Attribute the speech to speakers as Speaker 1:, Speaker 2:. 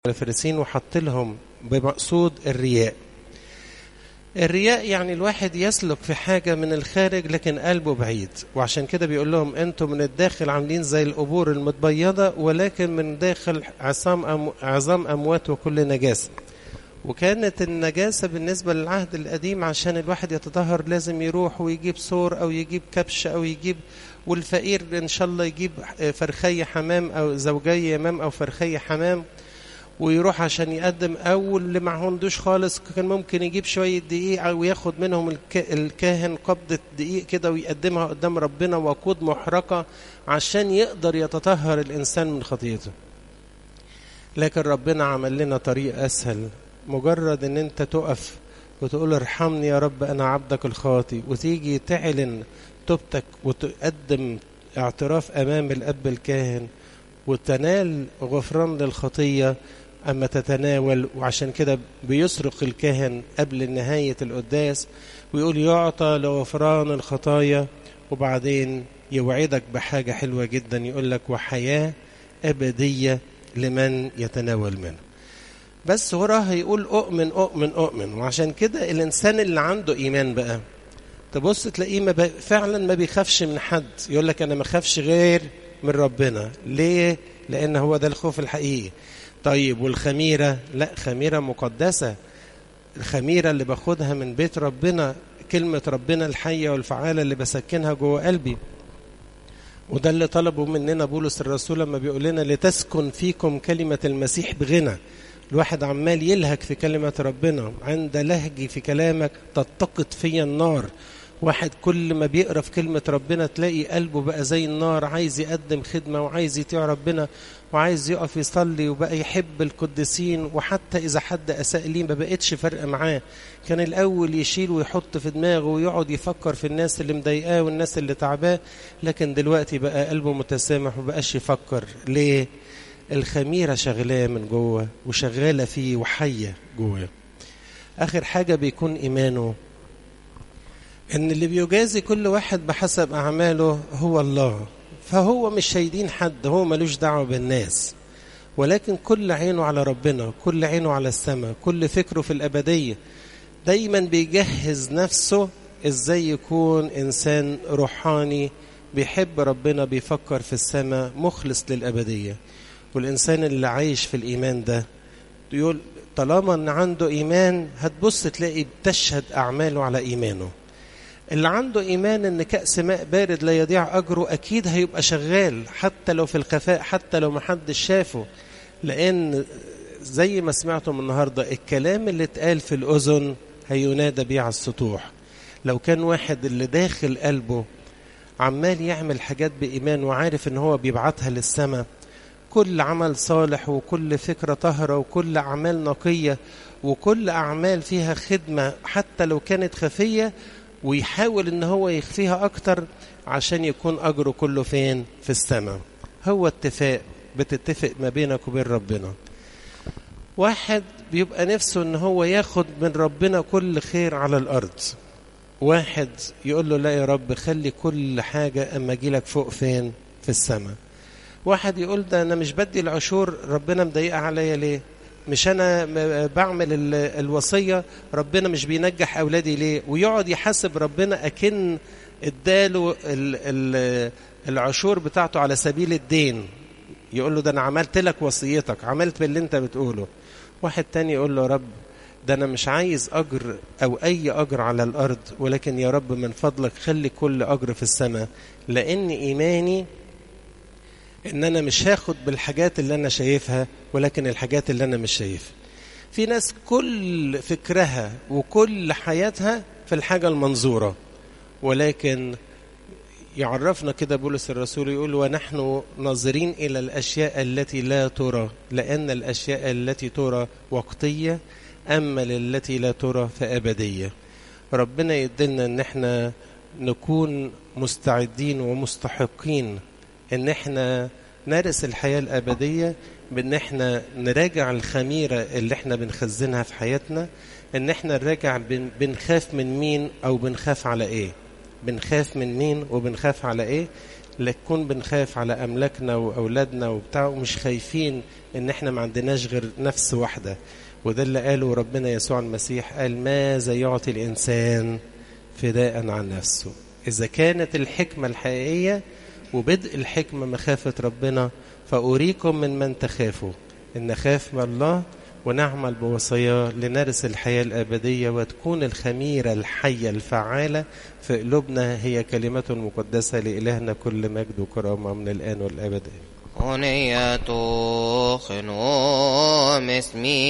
Speaker 1: الفريسين وحط لهم بمقصود الرياء الرياء يعني الواحد يسلك في حاجة من الخارج لكن قلبه بعيد وعشان كده بيقول لهم انتم من الداخل عاملين زي القبور المتبيضة ولكن من داخل عصام أم عظام أموات وكل نجاسة وكانت النجاسة بالنسبة للعهد القديم عشان الواحد يتطهر لازم يروح ويجيب سور أو يجيب كبش أو يجيب والفقير إن شاء الله يجيب فرخية حمام أو زوجية يمام أو فرخية حمام ويروح عشان يقدم او اللي ما عندوش خالص كان ممكن يجيب شويه دقيق او ياخد منهم الكاهن قبضه دقيق كده ويقدمها قدام ربنا وقود محرقه عشان يقدر يتطهر الانسان من خطيئته لكن ربنا عمل لنا طريق اسهل مجرد ان انت تقف وتقول ارحمني يا رب انا عبدك الخاطي وتيجي تعلن توبتك وتقدم اعتراف امام الاب الكاهن وتنال غفران للخطيه أما تتناول وعشان كده بيصرخ الكاهن قبل نهاية القداس ويقول يعطى لغفران الخطايا وبعدين يوعدك بحاجة حلوة جدا يقول لك وحياة أبدية لمن يتناول منه بس وراها يقول أؤمن أؤمن أؤمن وعشان كده الإنسان اللي عنده إيمان بقى تبص تلاقيه ما فعلا ما بيخافش من حد يقول لك أنا ما خافش غير من ربنا ليه؟ لأن هو ده الخوف الحقيقي طيب والخميرة لا خميرة مقدسة الخميرة اللي باخدها من بيت ربنا كلمة ربنا الحية والفعالة اللي بسكنها جوه قلبي وده اللي طلبه مننا بولس الرسول لما بيقول لنا لتسكن فيكم كلمة المسيح بغنى الواحد عمال يلهج في كلمة ربنا عند لهجي في كلامك تتقد في النار واحد كل ما بيقرا في كلمة ربنا تلاقي قلبه بقى زي النار عايز يقدم خدمة وعايز يطيع ربنا وعايز يقف يصلي وبقى يحب القديسين وحتى إذا حد أساء ليه ما بقتش فرق معاه كان الأول يشيل ويحط في دماغه ويقعد يفكر في الناس اللي مضايقاه والناس اللي تعباه لكن دلوقتي بقى قلبه متسامح وبقاش يفكر ليه؟ الخميرة شغلاه من جوه وشغالة فيه وحية جوه آخر حاجة بيكون إيمانه ان اللي بيجازي كل واحد بحسب اعماله هو الله فهو مش شايدين حد هو ملوش دعوه بالناس ولكن كل عينه على ربنا كل عينه على السماء كل فكره في الابديه دايما بيجهز نفسه ازاي يكون انسان روحاني بيحب ربنا بيفكر في السماء مخلص للابديه والانسان اللي عايش في الايمان ده يقول طالما ان عنده ايمان هتبص تلاقي بتشهد اعماله على ايمانه اللي عنده إيمان إن كأس ماء بارد لا يضيع أجره أكيد هيبقى شغال حتى لو في الخفاء حتى لو محدش شافه لأن زي ما سمعتم النهاردة الكلام اللي اتقال في الأذن هينادى بيه على السطوح لو كان واحد اللي داخل قلبه عمال يعمل حاجات بإيمان وعارف إن هو بيبعتها للسماء كل عمل صالح وكل فكرة طهرة وكل أعمال نقية وكل أعمال فيها خدمة حتى لو كانت خفية ويحاول ان هو يخفيها اكتر عشان يكون اجره كله فين في السماء هو اتفاق بتتفق ما بينك وبين ربنا واحد بيبقى نفسه ان هو ياخد من ربنا كل خير على الارض واحد يقول له لا يا رب خلي كل حاجة اما اجيلك فوق فين في السماء واحد يقول ده انا مش بدي العشور ربنا مضايقه عليا ليه مش انا بعمل الوصيه ربنا مش بينجح اولادي ليه ويقعد يحاسب ربنا اكن اداله العشور بتاعته على سبيل الدين يقول له ده انا عملت لك وصيتك عملت باللي انت بتقوله واحد تاني يقول له رب ده انا مش عايز اجر او اي اجر على الارض ولكن يا رب من فضلك خلي كل اجر في السماء لان ايماني ان انا مش هاخد بالحاجات اللي انا شايفها ولكن الحاجات اللي انا مش شايفها في ناس كل فكرها وكل حياتها في الحاجه المنظوره ولكن يعرفنا كده بولس الرسول يقول ونحن ناظرين الى الاشياء التي لا ترى لان الاشياء التي ترى وقتيه اما للتي لا ترى فابديه ربنا يدلنا ان احنا نكون مستعدين ومستحقين ان احنا نرث الحياة الأبدية بان احنا نراجع الخميرة اللي احنا بنخزنها في حياتنا ان احنا نراجع بن بنخاف من مين او بنخاف على ايه بنخاف من مين وبنخاف على ايه لكون بنخاف على أملاكنا وأولادنا وبتاع ومش خايفين إن إحنا ما عندناش غير نفس واحدة وده اللي قاله ربنا يسوع المسيح قال ماذا يعطي الإنسان فداء عن نفسه إذا كانت الحكمة الحقيقية وبدء الحكمة مخافة ربنا فأريكم من من تخافوا إن نخاف من الله ونعمل بوصاياه لنرث الحياة الأبدية وتكون الخميرة الحية الفعالة في قلوبنا هي كلمة مقدسة لإلهنا كل مجد وكرامة من الآن والأبد
Speaker 2: أنية خنوم اسمي